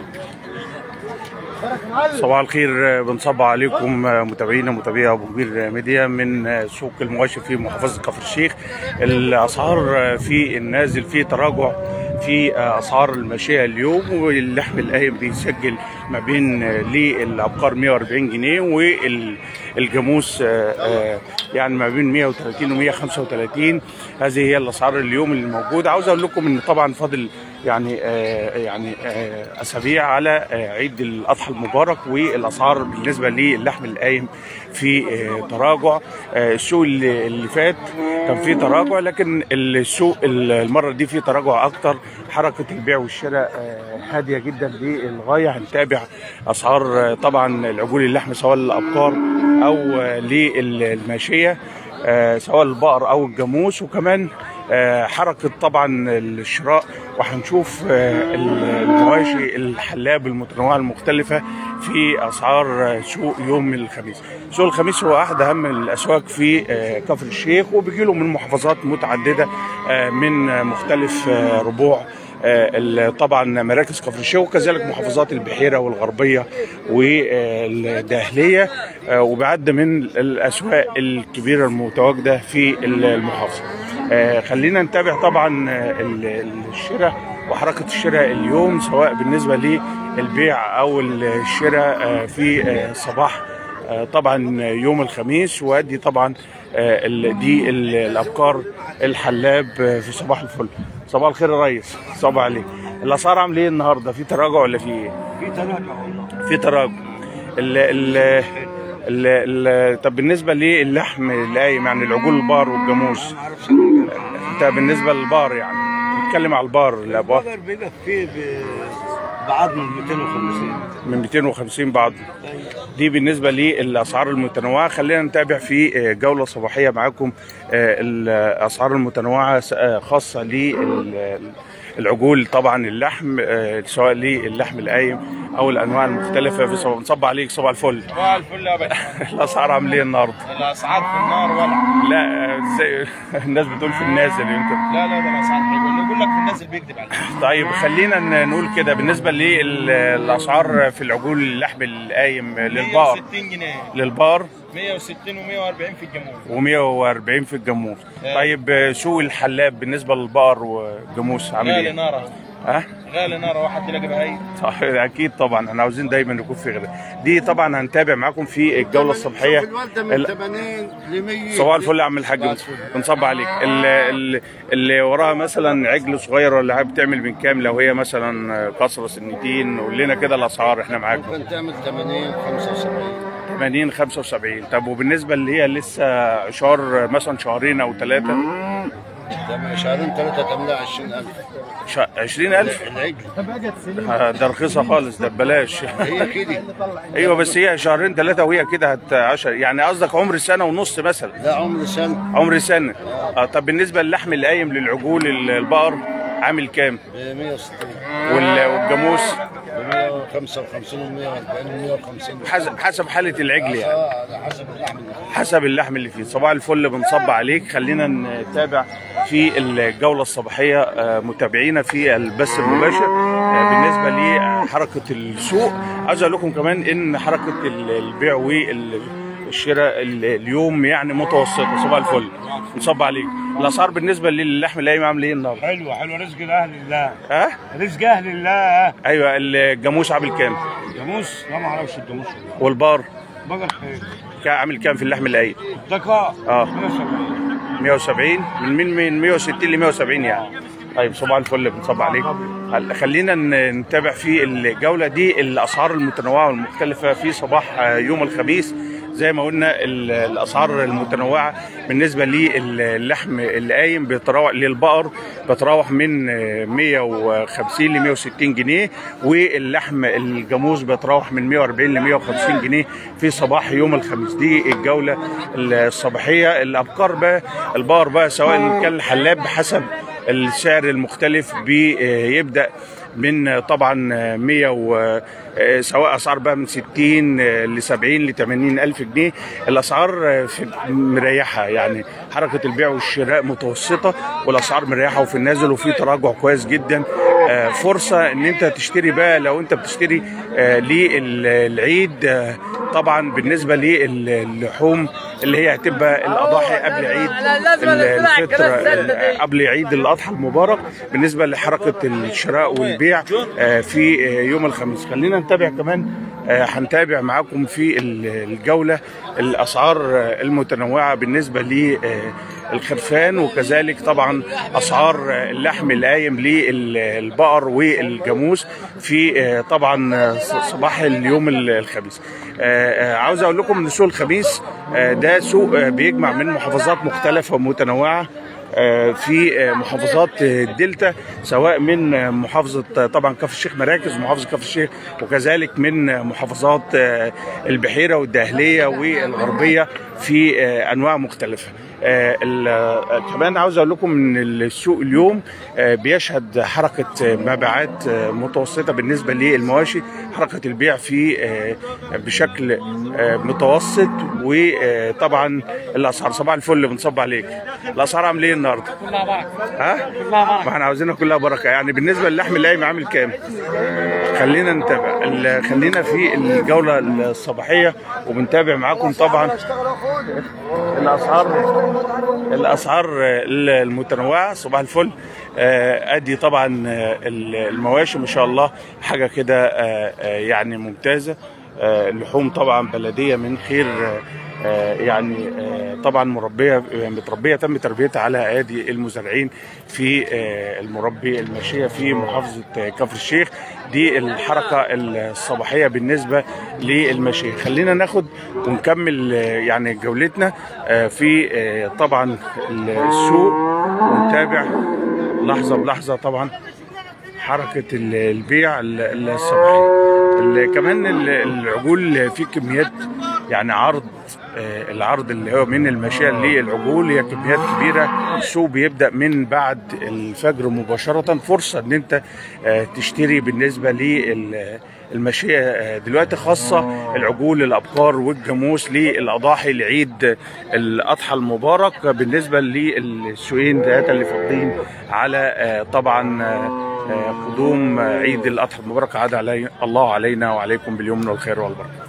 صباح الخير بنصب عليكم متابعينا متابعي ابو كبير ميديا من سوق المواشي في محافظه كفر الشيخ الاسعار في النازل في تراجع في اسعار الماشيه اليوم واللحم القايم بيسجل ما بين للابقار 140 جنيه والجاموس يعني ما بين 130 و 135 هذه هي الاسعار اليوم اللي موجوده عاوز اقول لكم ان طبعا فاضل يعني آه يعني آه اسابيع على آه عيد الاضحى المبارك والاسعار بالنسبه للحم القايم في تراجع السوق اللي, اللي فات كان في تراجع لكن السوق المره دي في تراجع اكتر حركه البيع والشراء هاديه جدا للغايه هنتابع اسعار طبعا العجول اللحم سواء للابقار او للماشيه سواء البقر او الجاموس وكمان حركه طبعا الشراء وهنشوف المواشي الحلاب المتنوعه المختلفه في اسعار سوق يوم الخميس. سوق الخميس هو احد اهم الاسواق في كفر الشيخ وبيجي له من محافظات متعدده من مختلف ربوع طبعا مراكز كفر الشيخ وكذلك محافظات البحيره والغربيه والداهليه وبعد من الاسواق الكبيره المتواجده في المحافظه. خلينا نتابع طبعا الشراء وحركه الشراء اليوم سواء بالنسبه للبيع او الشراء في صباح طبعا يوم الخميس وادي طبعا دي الابقار الحلاب في صباح الفل صباح الخير يا ريس صباح عليك الاسعار عامله ايه النهارده في تراجع ولا في ايه في تراجع والله في تراجع ال ال ال ال طب بالنسبه للحم القايم يعني العجول البار والجاموس ما اعرفش انت بالنسبه للبار يعني نتكلم على البار الابواب الدولار بيبقى فيه بعض من 250 من 250 بعض دي بالنسبه للاسعار المتنوعه خلينا نتابع في جوله صباحيه معاكم الاسعار المتنوعه خاصه للعجول طبعا اللحم سواء للحم القايم او الانواع المختلفه في صباح نصب عليك صباح الفل صباح الفل يا باشا الاسعار عامله ايه النهارده؟ الاسعار في النار ولا لا ازاي الناس بتقول في النازل يمكن لا لا ده الاسعار حلوه اللي يقول لك في النازل بيكذب عليك طيب خلينا نقول كده بالنسبه للاسعار في العجول اللحم القايم للبار 160 جنيه للبار 160 و140 في الجمهور و140 في الجاموس طيب سوق الحلاب بالنسبه للبقر والجاموس عامل غالي ايه؟ نار اهو ها؟ غالي نار واحد تلاقي بهاي صح اكيد طبعا احنا عاوزين دايما يكون في غلا دي طبعا هنتابع معاكم في الجوله الصباحيه الوالده من ال- 80 ل 100 صباح الفل يا عم الحاج بنصب عليك ال- ال- اللي وراها مثلا عجل صغير ولا حاجه بتعمل من كام لو هي مثلا قصر سنتين قول لنا كده الاسعار احنا معاكم ممكن تعمل 80 75 80 75 طب وبالنسبه اللي هي لسه عشار مثلا شهرين او ثلاثه ده شهرين ثلاثه تعملها 20000 20000 العجل آه، ده رخيصه خالص ده ببلاش هي كده ايوه بس هي شهرين ثلاثه وهي كده هت 10 يعني قصدك عمر سنه ونص مثلا ده عمر سنه عمر سنه اه طب بالنسبه للحم القايم للعجول ال- البقر عامل كام ب 160 وال- والجاموس ب 155 و 140 و 150 حسب حسب حاله العجل يعني اه على حسب اللحم اللي فيه. حسب اللحم اللي فيه صباح الفل بنصب عليك خلينا نتابع في الجولة الصباحية آه، متابعينا في البث المباشر آه، بالنسبة لحركة السوق عايز اقول لكم كمان ان حركة ال- البيع والشراء ال- اليوم يعني متوسطة صباح الفل نصب عليك الاسعار بالنسبة للحم القايم عامل ايه النهارده؟ حلوه حلوه رزق اهل الله ها؟ رزق اهل الله ايوه الجاموس عامل كام؟ جاموس لا ما اعرفش الجاموس والبار بقر خير كا- عامل كام في اللحم القايم؟ الدكا اه 170 170 من من من 160 ل 170 يعني طيب صباح الفل بنصب عليك هل- خلينا ن- نتابع في الجوله دي الاسعار المتنوعه والمختلفه في صباح آه، يوم الخميس زي ما قلنا ال- الاسعار المتنوعه بالنسبه للحم القايم بيتراوح للبقر بتراوح من آه، 150 ل 160 جنيه واللحم الجاموس بيتراوح من 140 ل 150 جنيه في صباح يوم الخميس دي الجوله الصباحيه الابقار بقى البقر بقى سواء كان الحلاب بحسب السعر المختلف بيبدا من طبعا 100 و سواء اسعار بقى من 60 ل 70 ل 80 الف جنيه الاسعار في مريحه يعني حركه البيع والشراء متوسطه والاسعار مريحه وفي النازل وفي تراجع كويس جدا آه، فرصه ان انت تشتري بقى لو انت بتشتري آه، للعيد آه، طبعا بالنسبه للحوم اللي هي هتبقى الاضاحي قبل عيد الفطر آه، قبل عيد الاضحى المبارك بالنسبه لحركه الشراء والبيع آه، في آه، يوم الخميس خلينا نتابع كمان آه، هنتابع معاكم في ال- الجوله الاسعار آه، المتنوعه بالنسبه للخرفان وكذلك طبعا اسعار آه، اللحم القايم للبقر والجاموس في آه، طبعا آه، صباح اليوم ال- الخميس آه، آه، عاوز اقول لكم ان سوق الخميس آه، ده سوق آه، بيجمع من محافظات مختلفه ومتنوعه آه، في آه، محافظات آه، الدلتا سواء من آه، محافظه آه، طبعا كفر الشيخ مراكز ومحافظه كفر الشيخ وكذلك من آه، محافظات آه، البحيره والدهليه والغربيه في آه، انواع مختلفه. آه، ال- آه، كمان عاوز اقول لكم ان السوق اليوم آه، بيشهد حركه آه، مبيعات آه، متوسطه بالنسبه للمواشي حركه البيع في آه، بشكل آه، متوسط وطبعا الاسعار صباح الفل بنصب عليك الاسعار عامله ايه النهارده؟ كلها بركه ها؟ كلها بركه ما احنا عاوزينها كلها بركه يعني بالنسبه للحم اللايم عامل كام؟ خلينا نتابع ال- خلينا في الجوله الصباحيه وبنتابع معاكم طبعا الاسعار الاسعار المتنوعه صباح الفل آه، ادي طبعا آه، المواشي ما شاء الله حاجه كده آه، آه، يعني ممتازه آه، اللحوم طبعا بلديه من خير آه، آه، يعني آه، طبعا مربيه متربيه تم تربيتها على ايادي المزارعين في آه، المربي الماشيه في محافظه آه، كفر الشيخ دي الحركه الصباحيه بالنسبه للماشيه خلينا ناخد ونكمل آه، يعني جولتنا آه، في آه، طبعا السوق ونتابع لحظه بلحظه طبعا حركه ال- البيع ال- الصباحي ال- كمان ال- العجول في كميات يعني عرض آه، العرض اللي هو من الماشيه للعجول هي كميات كبيره السوق بيبدا من بعد الفجر مباشره فرصه ان انت آه، تشتري بالنسبه للماشيه آه، دلوقتي خاصه العجول الابقار والجاموس للاضاحي لعيد الاضحى المبارك بالنسبه للسوقين ثلاثه اللي فاضلين على آه، طبعا آه، آه، قدوم عيد الاضحى المبارك عاد علي الله علينا وعليكم باليمن والخير والبركه